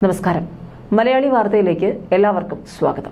നമസ്കാരം മലയാളി വാർത്തയിലേക്ക് എല്ലാവർക്കും സ്വാഗതം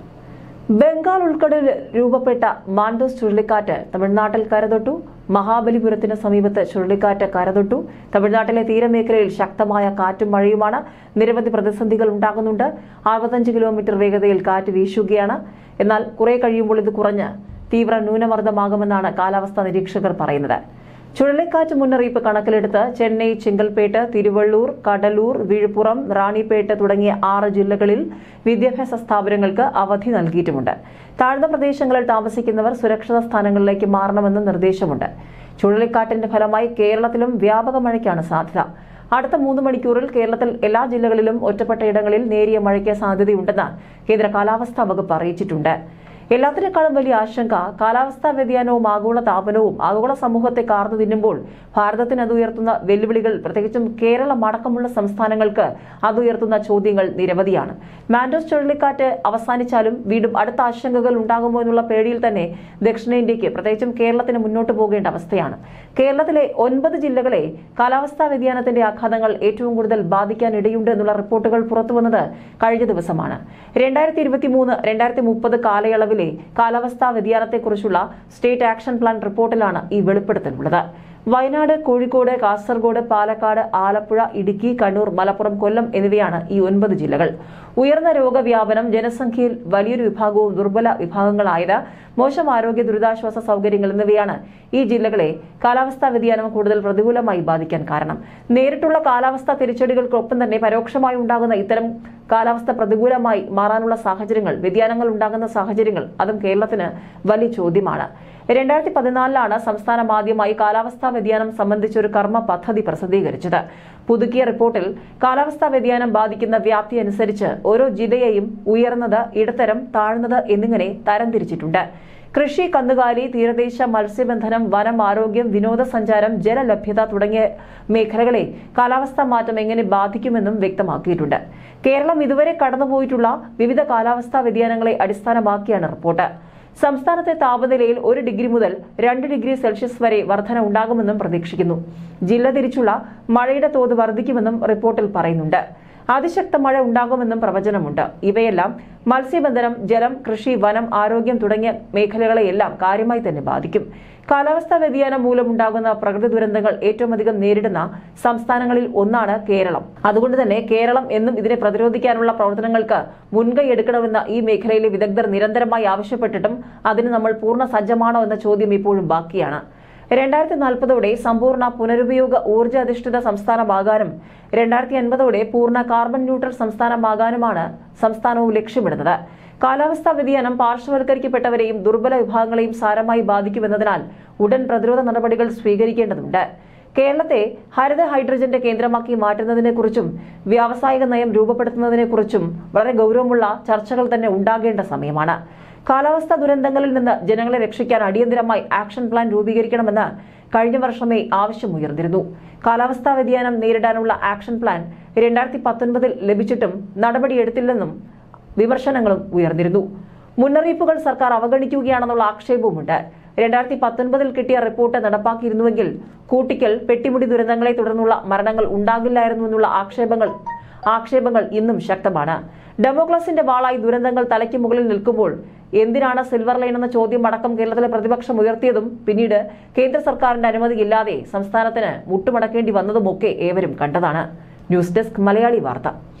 ബംഗാൾ ഉൾക്കടലിൽ രൂപപ്പെട്ട മാൻഡോസ് ചുഴലിക്കാറ്റ് തമിഴ്നാട്ടിൽ കരതൊട്ടു മഹാബലിപുരത്തിന് സമീപത്ത് ചുഴലിക്കാറ്റ് കരതൊട്ടു തമിഴ്നാട്ടിലെ തീരമേഖലയിൽ ശക്തമായ കാറ്റും മഴയുമാണ് നിരവധി പ്രതിസന്ധികൾ ഉണ്ടാകുന്നുണ്ട് അറുപത്തഞ്ച് കിലോമീറ്റർ വേഗതയിൽ കാറ്റ് വീശുകയാണ് എന്നാൽ കുറെ കഴിയുമ്പോൾ ഇത് കുറഞ്ഞ് തീവ്ര ന്യൂനമർദ്ദമാകുമെന്നാണ് കാലാവസ്ഥാ നിരീക്ഷകർ പറയുന്നത് ചുഴലിക്കാറ്റ് മുന്നറിയിപ്പ് കണക്കിലെടുത്ത് ചെന്നൈ ചിങ്കൽപേട്ട് തിരുവള്ളൂർ കടലൂർ വിഴുപ്പുറം റാണിപ്പേട്ട് തുടങ്ങിയ ആറ് ജില്ലകളിൽ വിദ്യാഭ്യാസ സ്ഥാപനങ്ങൾക്ക് അവധി നൽകിയിട്ടുമുണ്ട് താഴ്ന്ന പ്രദേശങ്ങളിൽ താമസിക്കുന്നവർ സുരക്ഷിത സ്ഥാനങ്ങളിലേക്ക് മാറണമെന്ന് നിർദ്ദേശമുണ്ട് ചുഴലിക്കാറ്റിന്റെ ഫലമായി കേരളത്തിലും വ്യാപക മഴയ്ക്കാണ് സാധ്യത അടുത്ത മൂന്ന് മണിക്കൂറിൽ കേരളത്തിൽ എല്ലാ ജില്ലകളിലും ഒറ്റപ്പെട്ട ഇടങ്ങളിൽ നേരിയ മഴയ്ക്ക് സാധ്യതയുണ്ടെന്ന് കേന്ദ്ര കാലാവസ്ഥാ വകുപ്പ് അറിയിച്ചിട്ടുണ്ട് എല്ലാത്തിനേക്കാളും വലിയ ആശങ്ക കാലാവസ്ഥാ വ്യതിയാനവും ആഗോള താപനവും ആഗോള സമൂഹത്തെ കാർന്നു തിന്നുമ്പോൾ ഭാരതത്തിന് അത് ഉയർത്തുന്ന വെല്ലുവിളികൾ പ്രത്യേകിച്ചും കേരളം അടക്കമുള്ള സംസ്ഥാനങ്ങൾക്ക് അത് ഉയർത്തുന്ന ചോദ്യങ്ങൾ നിരവധിയാണ് മാൻഡോസ് ചുഴലിക്കാറ്റ് അവസാനിച്ചാലും വീണ്ടും അടുത്ത ആശങ്കകൾ ഉണ്ടാകുമോ എന്നുള്ള പേടിയിൽ തന്നെ ദക്ഷിണേന്ത്യയ്ക്ക് പ്രത്യേകിച്ചും കേരളത്തിന് മുന്നോട്ട് പോകേണ്ട അവസ്ഥയാണ് കേരളത്തിലെ ഒൻപത് ജില്ലകളെ കാലാവസ്ഥാ വ്യതിയാനത്തിന്റെ ആഘാതങ്ങൾ ഏറ്റവും കൂടുതൽ ബാധിക്കാനിടയുണ്ട് എന്നുള്ള റിപ്പോർട്ടുകൾ പുറത്തുവന്നത് കഴിഞ്ഞ ദിവസമാണ് രണ്ടായിരത്തി ഇരുപത്തി മൂന്ന് രണ്ടായിരത്തി മുപ്പത് കാലയളവിലെ കാലാവസ്ഥാ വ്യതിയാനത്തെക്കുറിച്ചുള്ള സ്റ്റേറ്റ് ആക്ഷൻ പ്ലാൻ റിപ്പോർട്ടിലാണ് ഈ വെളിപ്പെടുത്തലുള്ളത് വയനാട് കോഴിക്കോട് കാസർഗോഡ് പാലക്കാട് ആലപ്പുഴ ഇടുക്കി കണ്ണൂർ മലപ്പുറം കൊല്ലം എന്നിവയാണ് ഈ ഒൻപത് ജില്ലകൾ ഉയർന്ന രോഗവ്യാപനം ജനസംഖ്യയിൽ വലിയൊരു വിഭാഗവും ദുർബല വിഭാഗങ്ങളായത് മോശം ആരോഗ്യ ദുരിതാശ്വാസ സൗകര്യങ്ങൾ എന്നിവയാണ് ഈ ജില്ലകളെ കാലാവസ്ഥാ വ്യതിയാനം കൂടുതൽ പ്രതികൂലമായി ബാധിക്കാൻ കാരണം നേരിട്ടുള്ള കാലാവസ്ഥാ തിരിച്ചടികൾക്കൊപ്പം തന്നെ പരോക്ഷമായി ഉണ്ടാകുന്ന ഇത്തരം കാലാവസ്ഥ പ്രതികൂലമായി മാറാനുള്ള സാഹചര്യങ്ങൾ വ്യതിയാനങ്ങൾ ഉണ്ടാകുന്ന സാഹചര്യങ്ങൾ അതും കേരളത്തിന് വലിയ ചോദ്യമാണ് രണ്ടായിരത്തി പതിനാലിലാണ് സംസ്ഥാനം ആദ്യമായി കാലാവസ്ഥാ വ്യതിയാനം സംബന്ധിച്ച ഒരു കർമ്മ പദ്ധതി പ്രസിദ്ധീകരിച്ചത് പുതുക്കിയ റിപ്പോർട്ടിൽ കാലാവസ്ഥാ വ്യതിയാനം ബാധിക്കുന്ന വ്യാപ്തി അനുസരിച്ച് ഓരോ ജില്ലയെയും ഉയർന്നത് ഇടത്തരം താഴ്ന്നത് എന്നിങ്ങനെ തരംതിരിച്ചിട്ടുണ്ട് കൃഷി കന്നുകാലി തീരദേശ മത്സ്യബന്ധനം വനം ആരോഗ്യം വിനോദസഞ്ചാരം ജലലഭ്യത തുടങ്ങിയ മേഖലകളെ കാലാവസ്ഥാ മാറ്റം എങ്ങനെ ബാധിക്കുമെന്നും വ്യക്തമാക്കിയിട്ടുണ്ട് കേരളം ഇതുവരെ കടന്നുപോയിട്ടുള്ള വിവിധ കാലാവസ്ഥാ വ്യതിയാനങ്ങളെ അടിസ്ഥാനമാക്കിയാണ് റിപ്പോർട്ട് സംസ്ഥാനത്തെ താപനിലയിൽ ഒരു ഡിഗ്രി മുതൽ രണ്ട് ഡിഗ്രി സെൽഷ്യസ് വരെ വർധന ഉണ്ടാകുമെന്നും പ്രതീക്ഷിക്കുന്നു ജില്ല തിരിച്ചുള്ള മഴയുടെ തോത് വർദ്ധിക്കുമെന്നും റിപ്പോർട്ടിൽ പറയുന്നുണ്ട് അതിശക്ത മഴ ഉണ്ടാകുമെന്നും പ്രവചനമുണ്ട് ഇവയെല്ലാം മത്സ്യബന്ധനം ജലം കൃഷി വനം ആരോഗ്യം തുടങ്ങിയ മേഖലകളെയെല്ലാം കാര്യമായി തന്നെ ബാധിക്കും കാലാവസ്ഥാ വ്യതിയാനം മൂലമുണ്ടാകുന്ന പ്രകൃതി ദുരന്തങ്ങൾ ഏറ്റവും അധികം നേരിടുന്ന സംസ്ഥാനങ്ങളിൽ ഒന്നാണ് കേരളം അതുകൊണ്ട് തന്നെ കേരളം എന്നും ഇതിനെ പ്രതിരോധിക്കാനുള്ള പ്രവർത്തനങ്ങൾക്ക് മുൻകൈ എടുക്കണമെന്ന ഈ മേഖലയിലെ വിദഗ്ധർ നിരന്തരമായി ആവശ്യപ്പെട്ടിട്ടും അതിന് നമ്മൾ പൂർണ്ണ സജ്ജമാണോ എന്ന ചോദ്യം ഇപ്പോഴും ബാക്കിയാണ് രണ്ടായിരത്തി നാൽപ്പതോടെ സമ്പൂർണ്ണ പുനരുപയോഗ ഊർജ്ജ അധിഷ്ഠിത സംസ്ഥാനമാകാനും രണ്ടായിരത്തി അൻപതോടെ പൂർണ്ണ കാർബൺ ന്യൂട്രൽ സംസ്ഥാനമാകാനുമാണ് സംസ്ഥാനവും ലക്ഷ്യമിടുന്നത് കാലാവസ്ഥാ വ്യതിയാനം പാർശ്വവൽക്കരിക്കപ്പെട്ടവരെയും ദുർബല വിഭാഗങ്ങളെയും സാരമായി ബാധിക്കുമെന്നതിനാൽ ഉടൻ പ്രതിരോധ നടപടികൾ സ്വീകരിക്കേണ്ടതുണ്ട് കേരളത്തെ ഹരിത ഹൈഡ്രജന്റെ കേന്ദ്രമാക്കി മാറ്റുന്നതിനെക്കുറിച്ചും വ്യാവസായിക നയം രൂപപ്പെടുത്തുന്നതിനെക്കുറിച്ചും വളരെ ഗൗരവമുള്ള ചർച്ചകൾ തന്നെ ഉണ്ടാകേണ്ട സമയമാണ് കാലാവസ്ഥാ ദുരന്തങ്ങളിൽ നിന്ന് ജനങ്ങളെ രക്ഷിക്കാൻ അടിയന്തരമായി ആക്ഷൻ പ്ലാൻ രൂപീകരിക്കണമെന്ന് കഴിഞ്ഞ വർഷമേ ആവശ്യമുയർന്നിരുന്നു കാലാവസ്ഥാ വ്യതിയാനം നേരിടാനുള്ള ആക്ഷൻ പ്ലാൻ രണ്ടായിരത്തി പത്തൊൻപതിൽ ലഭിച്ചിട്ടും നടപടിയെടുത്തില്ലെന്നും വിമർശനങ്ങളും ഉയർന്നിരുന്നു മുന്നറിയിപ്പുകൾ സർക്കാർ അവഗണിക്കുകയാണെന്നുള്ള ആക്ഷേപവുമുണ്ട് രണ്ടായിരത്തി പത്തൊൻപതിൽ കിട്ടിയ റിപ്പോർട്ട് നടപ്പാക്കിയിരുന്നുവെങ്കിൽ കൂട്ടിക്കൽ പെട്ടിമുടി ദുരന്തങ്ങളെ തുടർന്നുള്ള മരണങ്ങൾ ഉണ്ടാകില്ലായിരുന്നുവെന്നുള്ള ആക്ഷേപങ്ങൾ ആക്ഷേപങ്ങൾ ഇന്നും ശക്തമാണ് ഡെമോക്രസിന്റെ വാളായി ദുരന്തങ്ങൾ തലയ്ക്ക് മുകളിൽ നിൽക്കുമ്പോൾ എന്തിനാണ് സിൽവർ ലൈൻ എന്ന ചോദ്യം അടക്കം കേരളത്തിലെ പ്രതിപക്ഷം ഉയർത്തിയതും പിന്നീട് കേന്ദ്ര സർക്കാരിന്റെ അനുമതിയില്ലാതെ സംസ്ഥാനത്തിന് മുട്ടുമടക്കേണ്ടി വന്നതുമൊക്കെ ഏവരും കണ്ടതാണ് ന്യൂസ് ഡെസ്ക് മലയാളി വാർത്ത